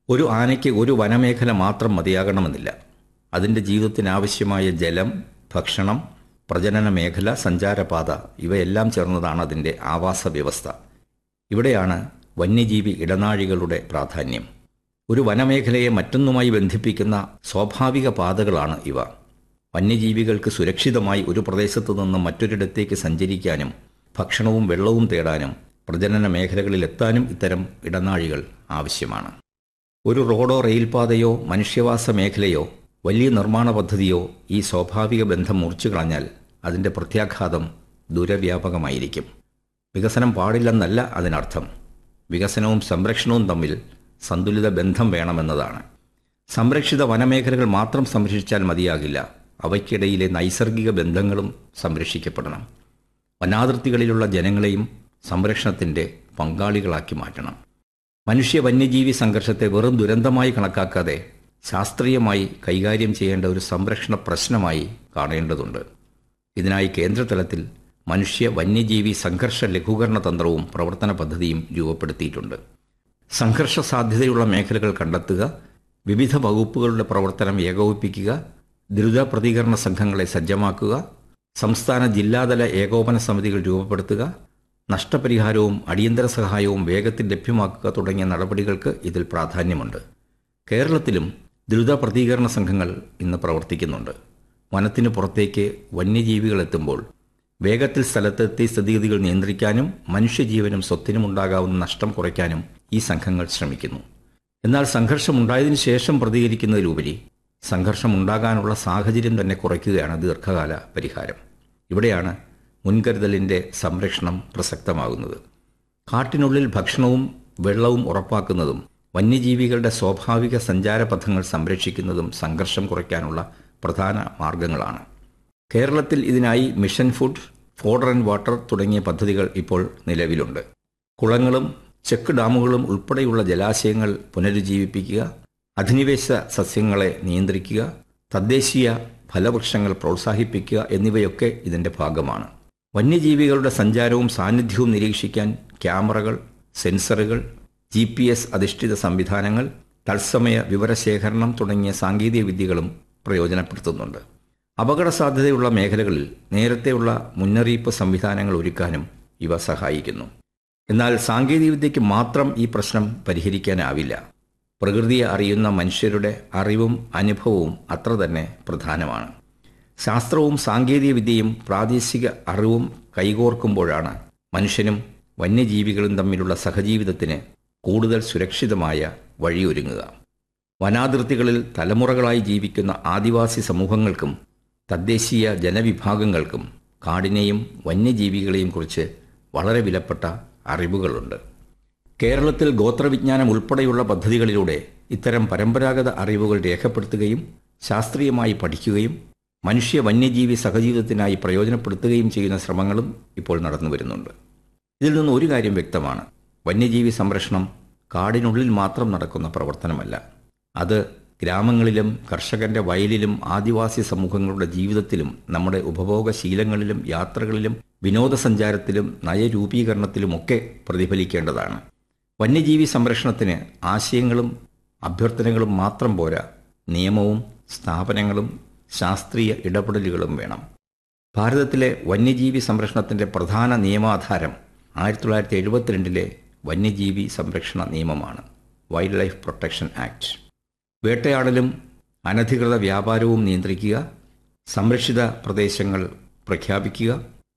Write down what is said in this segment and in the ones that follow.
ഒരു ആനയ്ക്ക് ഒരു വനമേഖല മാത്രം മതിയാകണമെന്നില്ല അതിൻ്റെ ജീവിതത്തിനാവശ്യമായ ജലം ഭക്ഷണം പ്രജനന മേഖല സഞ്ചാരപാത ഇവയെല്ലാം ചേർന്നതാണ് അതിൻ്റെ ആവാസ വ്യവസ്ഥ ഇവിടെയാണ് വന്യജീവി ഇടനാഴികളുടെ പ്രാധാന്യം ഒരു വനമേഖലയെ മറ്റൊന്നുമായി ബന്ധിപ്പിക്കുന്ന സ്വാഭാവിക പാതകളാണ് ഇവ വന്യജീവികൾക്ക് സുരക്ഷിതമായി ഒരു പ്രദേശത്തു നിന്നും മറ്റൊരിടത്തേക്ക് സഞ്ചരിക്കാനും ഭക്ഷണവും വെള്ളവും തേടാനും പ്രജനന മേഖലകളിൽ എത്താനും ഇത്തരം ഇടനാഴികൾ ആവശ്യമാണ് ഒരു റോഡോ റെയിൽപാതയോ മനുഷ്യവാസ മേഖലയോ വലിയ നിർമ്മാണ പദ്ധതിയോ ഈ സ്വാഭാവിക ബന്ധം മുറിച്ചു കളഞ്ഞാൽ അതിൻ്റെ പ്രത്യാഘാതം ദൂരവ്യാപകമായിരിക്കും വികസനം പാടില്ലെന്നല്ല അതിനർത്ഥം വികസനവും സംരക്ഷണവും തമ്മിൽ സന്തുലിത ബന്ധം വേണമെന്നതാണ് സംരക്ഷിത വനമേഖലകൾ മാത്രം സംരക്ഷിച്ചാൽ മതിയാകില്ല അവയ്ക്കിടയിലെ നൈസർഗിക ബന്ധങ്ങളും സംരക്ഷിക്കപ്പെടണം വനാതിർത്തികളിലുള്ള ജനങ്ങളെയും സംരക്ഷണത്തിൻ്റെ പങ്കാളികളാക്കി മാറ്റണം മനുഷ്യ വന്യജീവി സംഘർഷത്തെ വെറും ദുരന്തമായി കണക്കാക്കാതെ ശാസ്ത്രീയമായി കൈകാര്യം ചെയ്യേണ്ട ഒരു സംരക്ഷണ പ്രശ്നമായി കാണേണ്ടതുണ്ട് ഇതിനായി കേന്ദ്രതലത്തിൽ മനുഷ്യ വന്യജീവി സംഘർഷ ലഘൂകരണ തന്ത്രവും പ്രവർത്തന പദ്ധതിയും രൂപപ്പെടുത്തിയിട്ടുണ്ട് സംഘർഷ സാധ്യതയുള്ള മേഖലകൾ കണ്ടെത്തുക വിവിധ വകുപ്പുകളുടെ പ്രവർത്തനം ഏകോപിപ്പിക്കുക ദ്രുത പ്രതികരണ സംഘങ്ങളെ സജ്ജമാക്കുക സംസ്ഥാന ജില്ലാതല ഏകോപന സമിതികൾ രൂപപ്പെടുത്തുക നഷ്ടപരിഹാരവും അടിയന്തര സഹായവും വേഗത്തിൽ ലഭ്യമാക്കുക തുടങ്ങിയ നടപടികൾക്ക് ഇതിൽ പ്രാധാന്യമുണ്ട് കേരളത്തിലും ദ്രുത പ്രതികരണ സംഘങ്ങൾ ഇന്ന് പ്രവർത്തിക്കുന്നുണ്ട് വനത്തിന് പുറത്തേക്ക് വന്യജീവികൾ എത്തുമ്പോൾ വേഗത്തിൽ സ്ഥലത്തെത്തി സ്ഥിതിഗതികൾ നിയന്ത്രിക്കാനും മനുഷ്യജീവനും സ്വത്തിനും ഉണ്ടാകാവുന്ന നഷ്ടം കുറയ്ക്കാനും ഈ സംഘങ്ങൾ ശ്രമിക്കുന്നു എന്നാൽ സംഘർഷമുണ്ടായതിനു ശേഷം പ്രതികരിക്കുന്നതിലുപരി സംഘർഷം ഉണ്ടാകാനുള്ള സാഹചര്യം തന്നെ കുറയ്ക്കുകയാണ് ദീർഘകാല പരിഹാരം ഇവിടെയാണ് മുൻകരുതലിൻ്റെ സംരക്ഷണം പ്രസക്തമാകുന്നത് കാട്ടിനുള്ളിൽ ഭക്ഷണവും വെള്ളവും ഉറപ്പാക്കുന്നതും വന്യജീവികളുടെ സ്വാഭാവിക സഞ്ചാരപഥങ്ങൾ സംരക്ഷിക്കുന്നതും സംഘർഷം കുറയ്ക്കാനുള്ള പ്രധാന മാർഗങ്ങളാണ് കേരളത്തിൽ ഇതിനായി mission food fodder and water തുടങ്ങിയ പദ്ധതികൾ ഇപ്പോൾ നിലവിലുണ്ട് കുളങ്ങളും ചെക്ക് ഡാമുകളും ഉൾപ്പെടെയുള്ള ജലാശയങ്ങൾ പുനരുജ്ജീവിപ്പിക്കുക അധിനിവേശ സസ്യങ്ങളെ നിയന്ത്രിക്കുക തദ്ദേശീയ ഫലവൃക്ഷങ്ങൾ പ്രോത്സാഹിപ്പിക്കുക എന്നിവയൊക്കെ ഇതിൻ്റെ ഭാഗമാണ് വന്യജീവികളുടെ സഞ്ചാരവും സാന്നിധ്യവും നിരീക്ഷിക്കാൻ ക്യാമറകൾ സെൻസറുകൾ ജി പി എസ് അധിഷ്ഠിത സംവിധാനങ്ങൾ തത്സമയ വിവരശേഖരണം തുടങ്ങിയ സാങ്കേതിക വിദ്യകളും പ്രയോജനപ്പെടുത്തുന്നുണ്ട് അപകട സാധ്യതയുള്ള മേഖലകളിൽ നേരത്തെയുള്ള മുന്നറിയിപ്പ് സംവിധാനങ്ങൾ ഒരുക്കാനും ഇവ സഹായിക്കുന്നു എന്നാൽ സാങ്കേതികവിദ്യയ്ക്ക് മാത്രം ഈ പ്രശ്നം പരിഹരിക്കാനാവില്ല പ്രകൃതിയെ അറിയുന്ന മനുഷ്യരുടെ അറിവും അനുഭവവും അത്ര തന്നെ പ്രധാനമാണ് ശാസ്ത്രവും സാങ്കേതികവിദ്യയും പ്രാദേശിക അറിവും കൈകോർക്കുമ്പോഴാണ് മനുഷ്യനും വന്യജീവികളും തമ്മിലുള്ള സഹജീവിതത്തിന് കൂടുതൽ സുരക്ഷിതമായ വഴിയൊരുങ്ങുക വനാതിർത്തികളിൽ തലമുറകളായി ജീവിക്കുന്ന ആദിവാസി സമൂഹങ്ങൾക്കും തദ്ദേശീയ ജനവിഭാഗങ്ങൾക്കും കാടിനെയും വന്യജീവികളെയും കുറിച്ച് വളരെ വിലപ്പെട്ട അറിവുകളുണ്ട് കേരളത്തിൽ ഗോത്രവിജ്ഞാനം ഉൾപ്പെടെയുള്ള പദ്ധതികളിലൂടെ ഇത്തരം പരമ്പരാഗത അറിവുകൾ രേഖപ്പെടുത്തുകയും ശാസ്ത്രീയമായി പഠിക്കുകയും മനുഷ്യ വന്യജീവി സഹജീവിതത്തിനായി പ്രയോജനപ്പെടുത്തുകയും ചെയ്യുന്ന ശ്രമങ്ങളും ഇപ്പോൾ നടന്നു വരുന്നുണ്ട് ഇതിൽ നിന്ന് ഒരു കാര്യം വ്യക്തമാണ് വന്യജീവി സംരക്ഷണം കാടിനുള്ളിൽ മാത്രം നടക്കുന്ന പ്രവർത്തനമല്ല അത് ഗ്രാമങ്ങളിലും കർഷകന്റെ വയലിലും ആദിവാസി സമൂഹങ്ങളുടെ ജീവിതത്തിലും നമ്മുടെ ഉപഭോഗശീലങ്ങളിലും യാത്രകളിലും വിനോദസഞ്ചാരത്തിലും നയരൂപീകരണത്തിലുമൊക്കെ പ്രതിഫലിക്കേണ്ടതാണ് വന്യജീവി സംരക്ഷണത്തിന് ആശയങ്ങളും അഭ്യർത്ഥനകളും മാത്രം പോരാ നിയമവും സ്ഥാപനങ്ങളും ശാസ്ത്രീയ ഇടപെടലുകളും വേണം ഭാരതത്തിലെ വന്യജീവി സംരക്ഷണത്തിന്റെ പ്രധാന നിയമാധാരം ആയിരത്തി തൊള്ളായിരത്തി എഴുപത്തിരണ്ടിലെ വന്യജീവി സംരക്ഷണ നിയമമാണ് വൈൽഡ് ലൈഫ് പ്രൊട്ടക്ഷൻ ആക്ട് വേട്ടയാടലും അനധികൃത വ്യാപാരവും നിയന്ത്രിക്കുക സംരക്ഷിത പ്രദേശങ്ങൾ പ്രഖ്യാപിക്കുക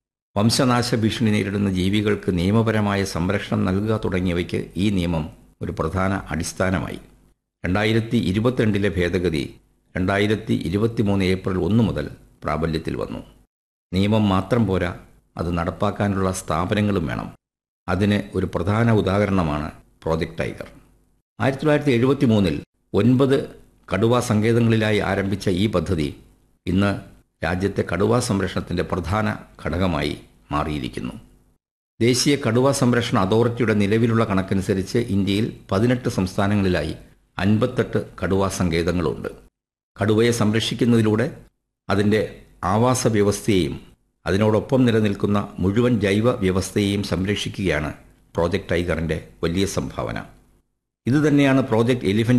വംശനാശ ഭീഷണി നേരിടുന്ന ജീവികൾക്ക് നിയമപരമായ സംരക്ഷണം നൽകുക തുടങ്ങിയവയ്ക്ക് ഈ നിയമം ഒരു പ്രധാന അടിസ്ഥാനമായി രണ്ടായിരത്തി ഇരുപത്തിരണ്ടിലെ ഭേദഗതി രണ്ടായിരത്തി ഇരുപത്തിമൂന്ന് ഏപ്രിൽ ഒന്ന് മുതൽ പ്രാബല്യത്തിൽ വന്നു നിയമം മാത്രം പോരാ അത് നടപ്പാക്കാനുള്ള സ്ഥാപനങ്ങളും വേണം അതിന് ഒരു പ്രധാന ഉദാഹരണമാണ് പ്രോജക്റ്റ് ടൈഗർ ആയിരത്തി തൊള്ളായിരത്തി എഴുപത്തി മൂന്നിൽ ഒൻപത് കടുവ സങ്കേതങ്ങളിലായി ആരംഭിച്ച ഈ പദ്ധതി ഇന്ന് രാജ്യത്തെ കടുവ സംരക്ഷണത്തിൻ്റെ പ്രധാന ഘടകമായി മാറിയിരിക്കുന്നു ദേശീയ കടുവ സംരക്ഷണ അതോറിറ്റിയുടെ നിലവിലുള്ള കണക്കനുസരിച്ച് ഇന്ത്യയിൽ പതിനെട്ട് സംസ്ഥാനങ്ങളിലായി അൻപത്തെട്ട് കടുവ സങ്കേതങ്ങളുണ്ട് കടുവയെ സംരക്ഷിക്കുന്നതിലൂടെ അതിൻ്റെ ആവാസ വ്യവസ്ഥയെയും അതിനോടൊപ്പം നിലനിൽക്കുന്ന മുഴുവൻ ജൈവ വ്യവസ്ഥയെയും സംരക്ഷിക്കുകയാണ് പ്രോജക്റ്റ് ടൈഗറിൻ്റെ വലിയ സംഭാവന ഇതുതന്നെയാണ് പ്രോജക്റ്റ് എലിഫന്റ്